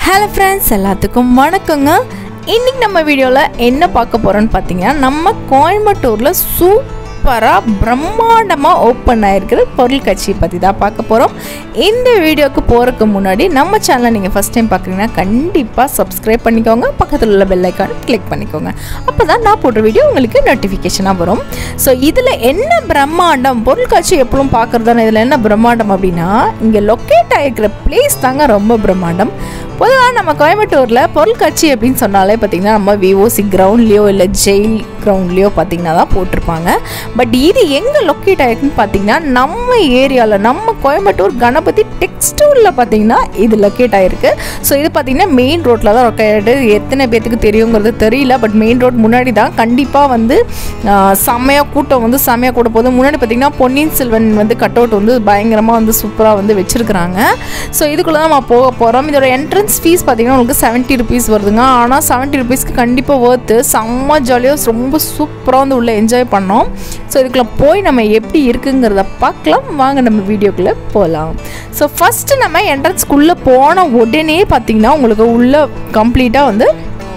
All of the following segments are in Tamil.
ஹலோ ஃப்ரெண்ட்ஸ் எல்லாத்துக்கும் வணக்கங்க இன்னைக்கு நம்ம வீடியோவில் என்ன பார்க்க போகிறோன்னு பார்த்தீங்கன்னா நம்ம கோயம்புத்தூரில் சூப்பராக பிரம்மாண்டமாக ஓப்பன் ஆயிருக்கிற பொருள் காட்சியை பற்றி தான் பார்க்க போகிறோம் இந்த வீடியோக்கு போகிறதுக்கு முன்னாடி நம்ம சேனலை நீங்கள் ஃபஸ்ட் டைம் பார்க்குறீங்கன்னா கண்டிப்பாக சப்ஸ்கிரைப் பண்ணிக்கோங்க பக்கத்தில் உள்ள பெல் ஐக்கான் கிளிக் பண்ணிக்கோங்க அப்போ தான் நான் போடுற வீடியோ உங்களுக்கு நோட்டிஃபிகேஷனாக வரும் ஸோ இதில் என்ன பிரம்மாண்டம் பொருள் காட்சி எப்பவும் பார்க்குறதான இதில் என்ன பிரம்மாண்டம் அப்படின்னா இங்கே லொக்கேட் ஆகிருக்கிற பிளேஸ் தாங்க ரொம்ப பிரம்மாண்டம் பொதுவாக நம்ம கோயம்புத்தூரில் பொருள் காட்சி அப்படின்னு சொன்னாலே பார்த்திங்கன்னா நம்ம விஓசி கிரவுண்ட்லேயோ இல்லை ஜெயில் கிரவுண்ட்லேயோ பார்த்திங்கன்னா தான் போட்டிருப்பாங்க பட் இது எங்கே லொக்கேட் ஆகிருக்குன்னு பார்த்தீங்கன்னா நம்ம ஏரியாவில் நம்ம கோயம்புத்தூர் கணபதி டெக்ஸ்டூரில் பார்த்தீங்கன்னா இது லொக்கேட் ஆகிருக்கு ஸோ இது பார்த்திங்கன்னா மெயின் ரோட்டில் தான் லொக்கேட் ஆகிட்டு எத்தனை பேத்துக்கு தெரியுங்கிறது தெரியல பட் மெயின் ரோட் முன்னாடி தான் கண்டிப்பாக வந்து ஆஹ், செம்மையாக கூட்டம் வந்து செம்மையாக கூட போகுது முன்னாடி பார்த்திங்கன்னா பொன்னியின் செல்வன் வந்து கட் அவுட் வந்து பயங்கரமாக வந்து சூப்பராக வந்து வச்சுருக்குறாங்க ஸோ இதுக்குள்ளே தான் நம்ம போக போகிறோம் இதோட என்ட்ரன்ஸ் ஃபீஸ் பார்த்தீங்கன்னா உங்களுக்கு செவன்ட்டி ருபீஸ் வருதுங்க ஆனால் செவன்ட்டி ருபீஸ்க்கு கண்டிப்பாக ஒர்த்து செம்ம ஜாலியாக ரொம்ப சூப்பராக வந்து உள்ளே என்ஜாய் பண்ணோம் ஸோ இதுக்குள்ளே போய் நம்ம எப்படி இருக்குங்கிறத பார்க்கலாம் வாங்க நம்ம வீடியோக்குள்ளே போகலாம் ஸோ ஃபஸ்ட்டு நம்ம என்ட்ரன்ஸ்க்குள்ளே போன உடனே பார்த்தீங்கன்னா உங்களுக்கு உள்ளே கம்ப்ளீட்டாக வந்து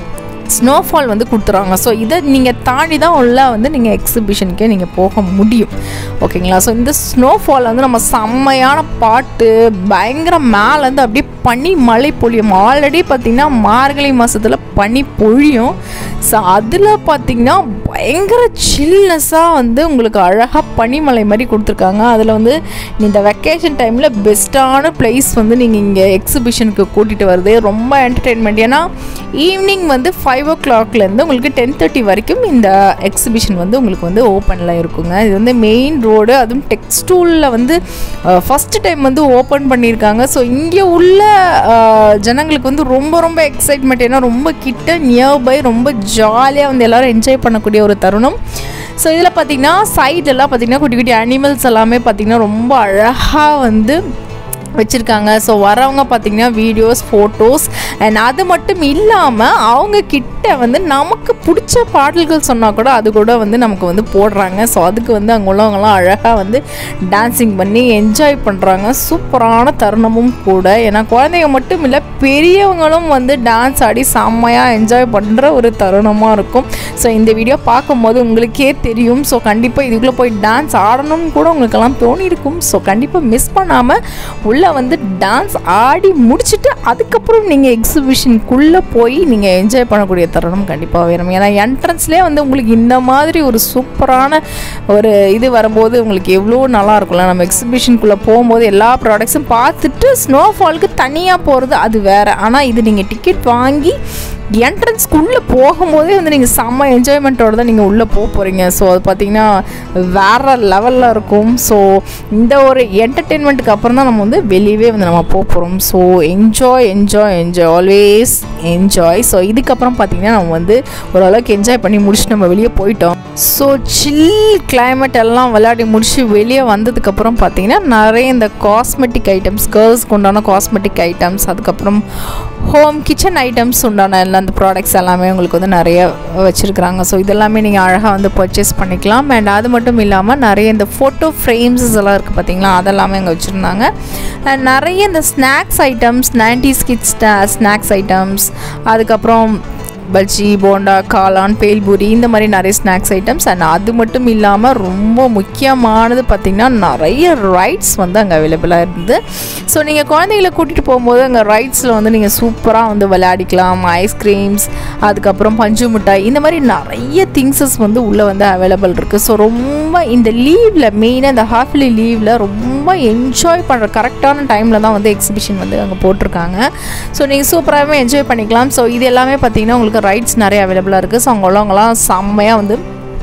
ஸ்னோஃபால் வந்து கொடுத்துறாங்க ஸோ இதை நீங்கள் தாண்டி தான் உள்ள வந்து நீங்கள் எக்ஸிபிஷனுக்கே நீங்கள் போக முடியும் ஓகேங்களா ஸோ இந்த ஸ்னோஃபால் வந்து நம்ம செம்மையான பாட்டு பயங்கர மேலேருந்து அப்படியே பனி மழை பொழியும் ஆல்ரெடி பார்த்திங்கன்னா மார்கழி மாதத்தில் பனி பொழியும் ஸோ அதில் பார்த்திங்கன்னா பயங்கர சில்னஸாக வந்து உங்களுக்கு அழகாக பனிமலை மாதிரி கொடுத்துருக்காங்க அதில் வந்து இந்த வெக்கேஷன் டைமில் பெஸ்ட்டான பிளேஸ் வந்து நீங்கள் இங்கே எக்ஸிபிஷனுக்கு கூட்டிகிட்டு வருது ரொம்ப என்டர்டெயின்மெண்ட் ஏன்னா ஈவினிங் வந்து ஃபைவ் ஓ கிளாக்லேருந்து உங்களுக்கு டென் தேர்ட்டி வரைக்கும் இந்த எக்ஸிபிஷன் வந்து உங்களுக்கு வந்து ஓப்பனில் இருக்குங்க இது வந்து மெயின் ரோடு அதுவும் டெக்ஸ்டூலில் வந்து ஃபஸ்ட்டு டைம் வந்து ஓப்பன் பண்ணியிருக்காங்க ஸோ இங்கே உள்ள அஹ், ஜனங்களுக்கு வந்து ரொம்ப ரொம்ப எக்ஸைட்மெண்ட் ஏன்னா ரொம்ப கிட்ட நியர்பை ரொம்ப ஜாலியாக வந்து எல்லோரும் என்ஜாய் பண்ணக்கூடிய ஒரு தருணம் ஸோ இதில் பார்த்தீங்கன்னா சைட்லலாம் பார்த்தீங்கன்னா குட்டி குட்டி அனிமல்ஸ் எல்லாமே பார்த்தீங்கன்னா ரொம்ப அழகாக வந்து வச்சுருக்காங்க ஸோ வரவங்க பார்த்தீங்கன்னா வீடியோஸ் ஃபோட்டோஸ் அண்ட் அது மட்டும் இல்லாமல் அவங்க கிட்ட வந்து நமக்கு பிடிச்ச பாடல்கள் சொன்னால் கூட அது கூட வந்து நமக்கு வந்து போடுறாங்க ஸோ அதுக்கு வந்து அங்கே உள்ளவங்கலாம் அழகாக வந்து டான்ஸிங் பண்ணி என்ஜாய் பண்ணுறாங்க சூப்பரான தருணமும் கூட ஏன்னா குழந்தைங்க மட்டும் இல்லை பெரியவங்களும் வந்து டான்ஸ் ஆடி செம்மையாக என்ஜாய் பண்ணுற ஒரு தருணமாக இருக்கும் ஸோ இந்த வீடியோ பார்க்கும்போது உங்களுக்கே தெரியும் ஸோ கண்டிப்பாக இதுக்குள்ளே போய் டான்ஸ் ஆடணும்னு கூட உங்களுக்கெல்லாம் தோணியிருக்கும் ஸோ கண்டிப்பாக மிஸ் பண்ணாமல் உள்ளே வந்து டான்ஸ் ஆடி முடிச்சுட்டு அதுக்கப்புறம் நீங்கள் எக்ஸிபிஷனுக்குள்ளே போய் நீங்கள் என்ஜாய் பண்ணக்கூடிய தருணம் கண்டிப்பாக வேணும் ஏன்னா என்ட்ரன்ஸ்லேயே வந்து உங்களுக்கு இந்த மாதிரி ஒரு சூப்பரான ஒரு இது வரும்போது உங்களுக்கு எவ்வளோ நல்லா இருக்கும்ல நம்ம எக்ஸிபிஷனுக்குள்ளே போகும்போது எல்லா ப்ராடக்ட்ஸும் பார்த்துட்டு ஸ்னோஃபாலுக்கு தனியாக போகிறது அது வேறு ஆனால் இது நீங்கள் டிக்கெட் வாங்கி என்ட்ரன்ஸ்க்குள்ளே போகும்போதே வந்து நீங்கள் செம்ம என்ஜாய்மெண்ட்டோட தான் நீங்கள் உள்ளே போக போகிறீங்க ஸோ அது பார்த்தீங்கன்னா வேறு லெவலில் இருக்கும் ஸோ இந்த ஒரு என்டர்டெயின்மெண்ட்டுக்கு அப்புறம் தான் நம்ம வந்து வெளியவே வந்து நம்ம போக போகிறோம் so enjoy enjoy enjoy always enjoy so இதுக்கப்புறம் பார்த்தீங்கன்னா நம்ம வந்து ஓரளவுக்கு என்ஜாய் பண்ணி முடிச்சுட்டு நம்ம வெளியே போயிட்டோம் ஸோ சில் கிளைமேட் எல்லாம் விளையாடி முடிச்சு வெளியே வந்ததுக்கப்புறம் பார்த்தீங்கன்னா நிறைய இந்த காஸ்மெட்டிக் ஐட்டம்ஸ் கேர்ள்ஸ்க்கு உண்டான காஸ்மெட்டிக் ஐட்டம்ஸ் அதுக்கப்புறம் ஹோம் கிச்சன் ஐட்டம்ஸ் உண்டான எல்லா அந்த ப்ராடக்ட்ஸ் எல்லாமே உங்களுக்கு வந்து நிறைய வச்சுருக்குறாங்க ஸோ இதெல்லாமே நீங்கள் அழகாக வந்து பர்ச்சேஸ் பண்ணிக்கலாம் அண்ட் அது மட்டும் இல்லாமல் நிறைய இந்த ஃபோட்டோ ஃப்ரேம்ஸ் எல்லாம் இருக்குது பார்த்தீங்களா அதெல்லாமே அங்கே வச்சுருந்தாங்க அண்ட் நிறைய இந்த snacks items nineties kids snacks items அதுக்கப்புறம் பஜ்ஜி போண்டா காளான் பேல்பூரி இந்த மாதிரி நிறைய ஸ்நாக்ஸ் ஐட்டம்ஸ் அண்ட் அது மட்டும் இல்லாமல் ரொம்ப முக்கியமானது பார்த்திங்கன்னா நிறைய ரைட்ஸ் வந்து அங்கே அவைலபிளாக இருந்தது ஸோ நீங்கள் குழந்தைகளை கூட்டிகிட்டு போகும்போது அங்கே ரைட்ஸில் வந்து நீங்கள் சூப்பராக வந்து விளையாடிக்கலாம் ஐஸ்கிரீம்ஸ் அதுக்கப்புறம் பஞ்சு மிட்டாய் இந்த மாதிரி நிறைய திங்ஸஸ் வந்து உள்ளே வந்து அவைலபிள் இருக்குது ஸோ ரொம்ப இந்த லீவில் மெயினாக இந்த ஹாஃப்லி லீவில் ரொம்ப என்ஜாய் பண்ணுற கரெக்டான டைமில் தான் வந்து எக்ஸிபிஷன் வந்து அங்கே போட்டிருக்காங்க ஸோ நீங்கள் சூப்பராகவே என்ஜாய் பண்ணிக்கலாம் ஸோ இது எல்லாமே பார்த்தீங்கன்னா உங்களுக்கு ரைட்ஸ் நிறைய அவைலபிளாக இருக்குது ஸோ அங்கே உள்ளவங்களாம் செம்மையாக வந்து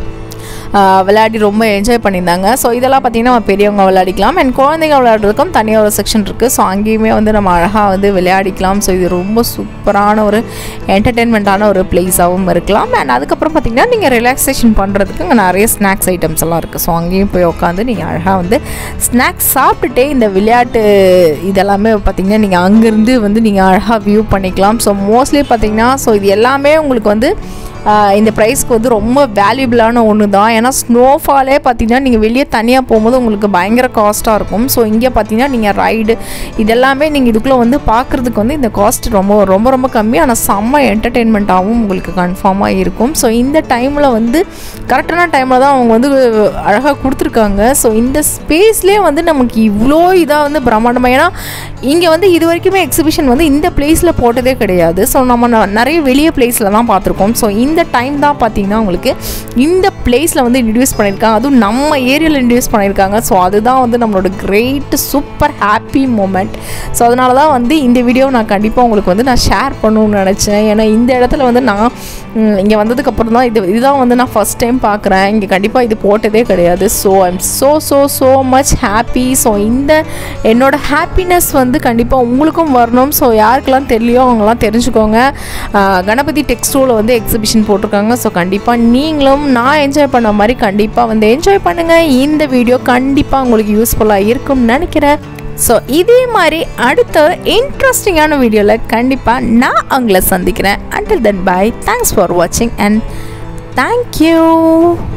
ஆஹ் விளையாடி ரொம்ப என்ஜாய் பண்ணியிருந்தாங்க ஸோ இதெல்லாம் பார்த்திங்கன்னா நம்ம பெரியவங்க விளையாடிக்கலாம் அண்ட் குழந்தைங்க விளையாடுறதுக்கும் தனியாக ஒரு செக்ஷன் இருக்குது ஸோ அங்கேயுமே வந்து நம்ம அழகாக வந்து விளையாடிக்கலாம் ஸோ இது ரொம்ப சூப்பரான ஒரு என்டர்டெயின்மெண்ட்டான ஒரு பிளேஸாகவும் இருக்கலாம் அண்ட் அதுக்கப்புறம் பார்த்திங்கன்னா நீங்கள் ரிலாக்ஸேஷன் பண்ணுறதுக்கு அங்கே நிறைய ஸ்நாக்ஸ் ஐட்டம்ஸ் எல்லாம் இருக்குது ஸோ அங்கேயும் போய் உட்காந்து நீங்கள் அழகாக வந்து ஸ்நாக்ஸ் சாப்பிட்டுட்டே இந்த விளையாட்டு இதெல்லாமே பார்த்திங்கன்னா நீங்கள் அங்கேருந்து வந்து நீங்கள் அழகாக வியூ பண்ணிக்கலாம் ஸோ மோஸ்ட்லி பார்த்திங்கன்னா ஸோ இது எல்லாமே உங்களுக்கு வந்து ஆஹ் இந்த ப்ரைஸ்க்கு வந்து ரொம்ப வேல்யூபிளான ஒன்று தான் ஏன்னா ஸ்னோஃபாலே பார்த்தீங்கன்னா நீங்கள் வெளியே தனியாக போகும்போது உங்களுக்கு பயங்கர காஸ்ட்டாக இருக்கும் ஸோ இங்கே பார்த்தீங்கன்னா நீங்கள் ரைடு இதெல்லாமே நீங்கள் இதுக்குள்ளே வந்து பார்க்குறதுக்கு வந்து இந்த காஸ்ட் ரொம்ப ரொம்ப ரொம்ப கம்மி ஆனால் செம்ம என்டர்டெயின்மெண்ட்டாகவும் உங்களுக்கு கன்ஃபார்மாக இருக்கும் ஸோ இந்த டைமில் வந்து கரெக்டான டைமில் தான் அவங்க வந்து அழகாக கொடுத்துருக்காங்க ஸோ இந்த ஸ்பேஸ்லேயே வந்து நமக்கு இவ்வளோ இதாக வந்து பிரம்மாண்டமாக ஏன்னா இங்கே வந்து இது வரைக்குமே எக்ஸிபிஷன் வந்து இந்த பிளேஸில் போட்டதே கிடையாது ஸோ நம்ம ந- நிறைய வெளிய பிளேஸில் தான் பார்த்துருக்கோம் ஸோ இந்த டைம் தான் பார்த்தீங்கன்னா உங்களுக்கு இந்த பிளேஸில் வந்து இன்ட்ரடியூஸ் பண்ணியிருக்காங்க அதுவும் நம்ம ஏரியாவில் இன்ட்ரடியூஸ் பண்ணியிருக்காங்க ஸோ அதுதான் வந்து நம்மளோட great super happy moment so அதனால தான் வந்து இந்த வீடியோ நான் கண்டிப்பாக உங்களுக்கு வந்து நான் ஷேர் பண்ணணும்னு நினச்சேன் ஏன்னா இந்த இடத்துல வந்து நான் இங்கே வந்ததுக்கப்புறம் தான் இது இதுதான் வந்து நான் ஃபஸ்ட் டைம் பார்க்குறேன் இங்கே கண்டிப்பாக இது போட்டதே கிடையாது so I'm so so so much happy so இந்த என்னோட ஹாப்பினஸ் வந்து கண்டிப்பாக உங்களுக்கும் வரணும் ஸோ யாருக்கெல்லாம் தெரியலையோ அவங்களாம் தெரிஞ்சுக்கோங்க ஆஹ் கணபதி டெக்ஸ்டோவில் வந்து எக்ஸிபிஷன் போட்டிருக்காங்க ஸோ கண்டிப்பாக நீங்களும் நான் என்ஜாய் பண்ண மாதிரி கண்டிப்பாக வந்து என்ஜாய் பண்ணுங்கள் இந்த வீடியோ கண்டிப்பாக உங்களுக்கு யூஸ்ஃபுல்லாக இருக்கும்னு நினைக்கிறேன் ஸோ இதே மாதிரி அடுத்த ஒரு இன்ட்ரெஸ்டிங்கான வீடியோவில் கண்டிப்பாக நான் உங்களை சந்திக்கிறேன் until then bye thanks for வாட்சிங் அண்ட் தேங்க்யூ